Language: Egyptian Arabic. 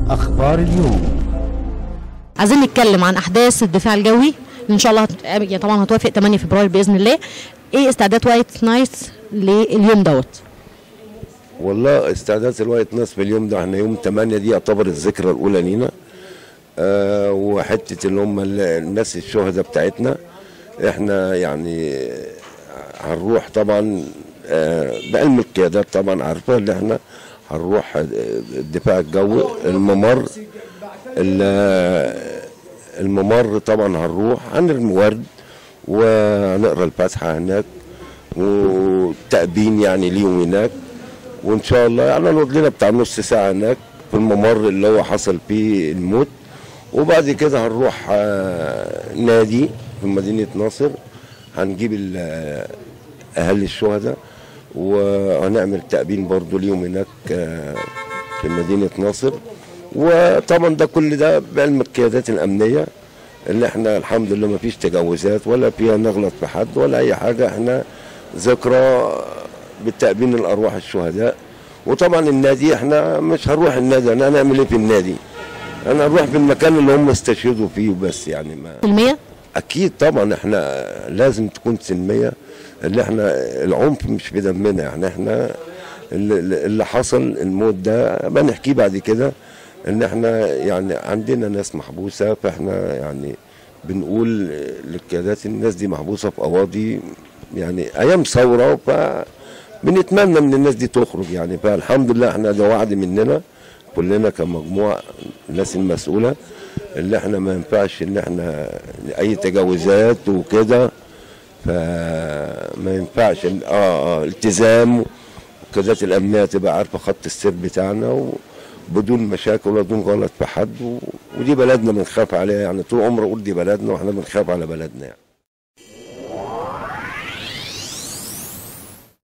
أخبار اليوم عايزين نتكلم عن احداث الدفاع الجوي اللي ان شاء الله هت... يعني طبعا هتوافق 8 فبراير باذن الله ايه استعداد وايت نايت لليوم دوت والله استعداد الوايت ناس في اليوم ده احنا يوم 8 دي يعتبر الذكرى الاولى لينا آه وحته اللي هم ال- الناس الشهداء بتاعتنا احنا يعني هنروح طبعا آه بعلم القيادات طبعا عارفه اللي احنا هنروح آه، الدفاع الجوي الممر ال- الممر طبعا هنروح هنرمي ورد وهنقرا الفاتحه هناك وتأبين يعني ليهم هناك وان شاء الله يعني نقعد لنا بتاع نص ساعه هناك في الممر اللي هو حصل فيه الموت وبعد كده هنروح آه، نادي في مدينه ناصر هنجيب ال- آه، اهالي الشهداء وهنعمل تأبين برضو ليهم هناك آه، في مدينه ناصر وطبعا ده كل ده بعلم القيادات الامنيه اللي احنا الحمد لله ما فيش تجاوزات ولا فيها نغلط في حد ولا اي حاجه احنا ذكرى بالتأبين الارواح الشهداء وطبعا النادي احنا مش هنروح النادي انا هنعمل ايه في النادي انا هنروح في المكان اللي هم استشهدوا فيه بس يعني ما المية اكيد طبعا احنا لازم تكون سلميه اللي احنا العنف مش في دمنا يعني احنا اللي, اللي حصل الموت ده بنحكيه بعد كده ان احنا يعني عندنا ناس محبوسه فاحنا يعني بنقول للقيادات الناس دي محبوسه في قواضي يعني ايام ثوره ف بنتمنى ان الناس دي تخرج يعني فالحمد لله احنا ده وعد مننا كلنا كمجموعه الناس المسؤوله اللي احنا ما ينفعش ان احنا اي تجاوزات وكده فما ينفعش إن- اه اه التزام والقيادات الامنيه تبقى عارفه خط السير بتاعنا وبدون مشاكل ولا بدون غلط في حد و... ودي بلدنا بنخاف عليها يعني طول عمري اقول دي بلدنا واحنا بنخاف على بلدنا يعني